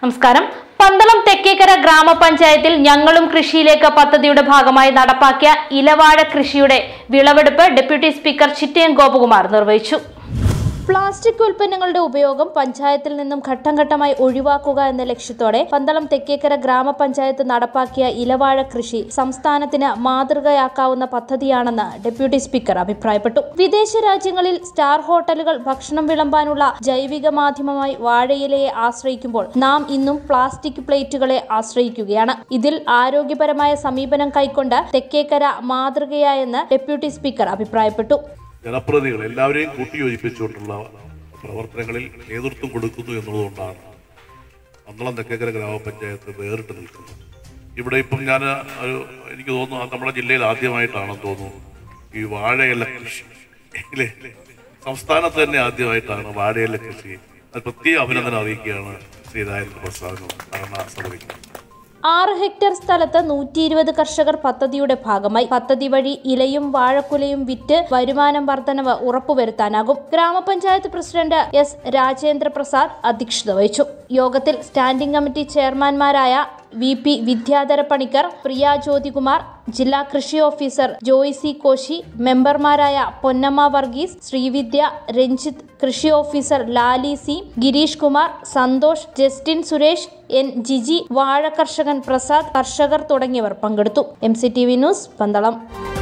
നമസ്കാരം പന്തളം തെക്കേക്കര ഗ്രാമപഞ്ചായത്തിൽ ഞങ്ങളും കൃഷിയിലേക്ക് പദ്ധതിയുടെ ഭാഗമായി നടപ്പാക്കിയ ഇലവാഴ കൃഷിയുടെ വിളവെടുപ്പ് ഡെപ്യൂട്ടി സ്പീക്കർ ചിറ്റയം ഗോപകുമാർ നിർവഹിച്ചു പ്ലാസ്റ്റിക് ഉൽപ്പന്നങ്ങളുടെ ഉപയോഗം പഞ്ചായത്തിൽ നിന്നും ഘട്ടം ഘട്ടമായി ഒഴിവാക്കുക എന്ന ലക്ഷ്യത്തോടെ പന്തളം തെക്കേക്കര ഗ്രാമപഞ്ചായത്ത് നടപ്പാക്കിയ ഇലവാഴ കൃഷി സംസ്ഥാനത്തിന് മാതൃകയാക്കാവുന്ന പദ്ധതിയാണെന്ന് ഡെപ്യൂട്ടി സ്പീക്കർ അഭിപ്രായപ്പെട്ടു വിദേശ രാജ്യങ്ങളിൽ സ്റ്റാർ ഹോട്ടലുകൾ ഭക്ഷണം വിളമ്പാനുള്ള ജൈവിക മാധ്യമമായി വാഴയിലയെ ആശ്രയിക്കുമ്പോൾ നാം ഇന്നും പ്ലാസ്റ്റിക് പ്ലേറ്റുകളെ ആശ്രയിക്കുകയാണ് ഇതിൽ ആരോഗ്യപരമായ സമീപനം കൈക്കൊണ്ട് തെക്കേക്കര മാതൃകയായെന്ന് ഡെപ്യൂട്ടി സ്പീക്കർ അഭിപ്രായപ്പെട്ടു ജനപ്രതിനിധികൾ എല്ലാവരെയും കൂട്ടിയോജിപ്പിച്ചുകൊണ്ടുള്ള പ്രവർത്തനങ്ങളിൽ നേതൃത്വം കൊടുക്കുന്നു എന്നുള്ളതുകൊണ്ടാണ് പന്തളം തെക്കേക്കര ഗ്രാമപഞ്ചായത്ത് വേറിട്ട് നിൽക്കുന്നത് ഇവിടെ ഇപ്പം ഞാൻ ഒരു എനിക്ക് തോന്നുന്നു നമ്മുടെ ജില്ലയിൽ ആദ്യമായിട്ടാണെന്ന് തോന്നുന്നു ഈ വാഴയില കൃഷി ഇല്ലേ? സംസ്ഥാനത്ത് തന്നെ ആദ്യമായിട്ടാണ് വാഴയില കൃഷി അത് പ്രത്യേക അഭിനന്ദനം അറിയിക്കുകയാണ് ശ്രീ രാജേന്ദ്ര പ്രസാദ് ഭരണസമിതിക്ക് ആറ് ഹെക്ടർ സ്ഥലത്ത് നൂറ്റി ഇരുപത് കർഷകർ പദ്ധതിയുടെ ഭാഗമായി പദ്ധതി വഴി ഇലയും വാഴക്കുലയും വിറ്റ് വരുമാനം വർധനവ് ഉറപ്പുവരുത്താനാകും ഗ്രാമപഞ്ചായത്ത് പ്രസിഡന്റ് എസ് രാജേന്ദ്ര പ്രസാദ് അധ്യക്ഷത വഹിച്ചു യോഗത്തിൽ സ്റ്റാൻഡിംഗ് കമ്മിറ്റി ചെയർമാൻമാരായ വി പി വിദ്യാധര പണിക്കർ പ്രിയ ജ്യോതികുമാർ ജില്ലാ കൃഷി ഓഫീസർ ജോയ് സി കോശി മെമ്പർമാരായ പൊന്നമ്മ വർഗീസ് ശ്രീവിദ്യ രഞ്ജിത്ത് കൃഷി officer Lali C Girish Kumar Santhosh Justin Suresh N Jiji വാഴ കർഷകൻ പ്രസാദ് കർഷകർ തുടങ്ങിയവർ പങ്കെടുത്തു M C T V news Pandalam